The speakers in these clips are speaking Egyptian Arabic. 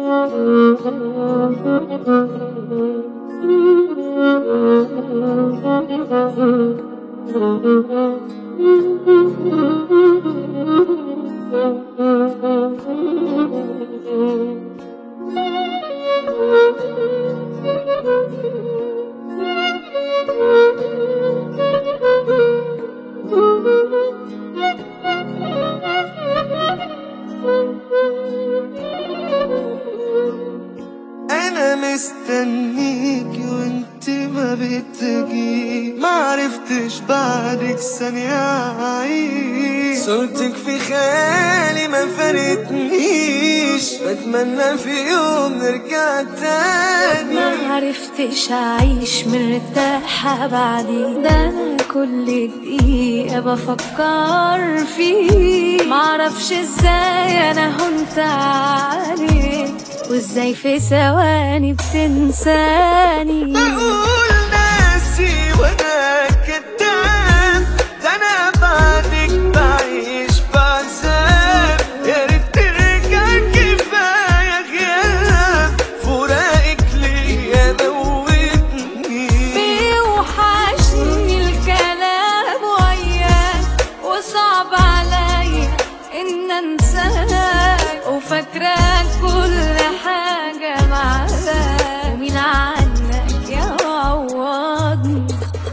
انا مستنيك وانت ما بتجي ما عرفتش بعدك ثانية اعيش صورتك في خيالي ما فارقتنيش بتمنى في يوم نرجع تاني ما عرفتش اعيش مرتاحة بعدي ده انا كل دقيقة بفكر فيه معرفش ازاي انا هنت عليك وازاي في ثواني بتنساني بقول ناسي وانا كداب ده انا بعدك بعيش في عذاب يا ريت ترجع كفايه غياب فراقك ليا موتني بيوحشني الكلام وياك وصعب عليا ان انساك وفاكراك كل حاجة معاك ومين عنك يعوضني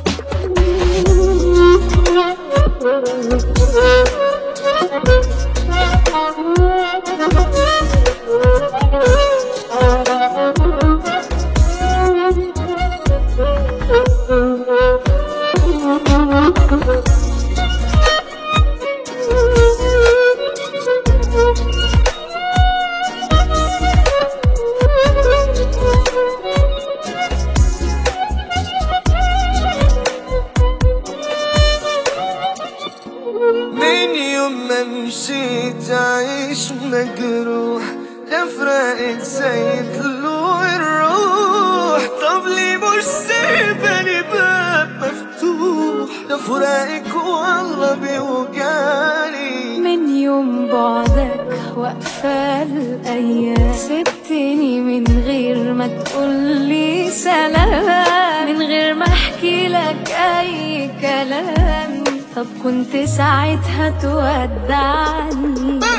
من يوم ما مشيت عايش مجروح ده فراقك زي طلوع الروح طب ليه مش سايباني باب مفتوح ده فراقك والله بيوجعني من يوم بعدك واقفة الأيام سبتني من غير ما تقولي سلام من غير ما أحكي لك أي كلام طب كنت ساعتها تودعني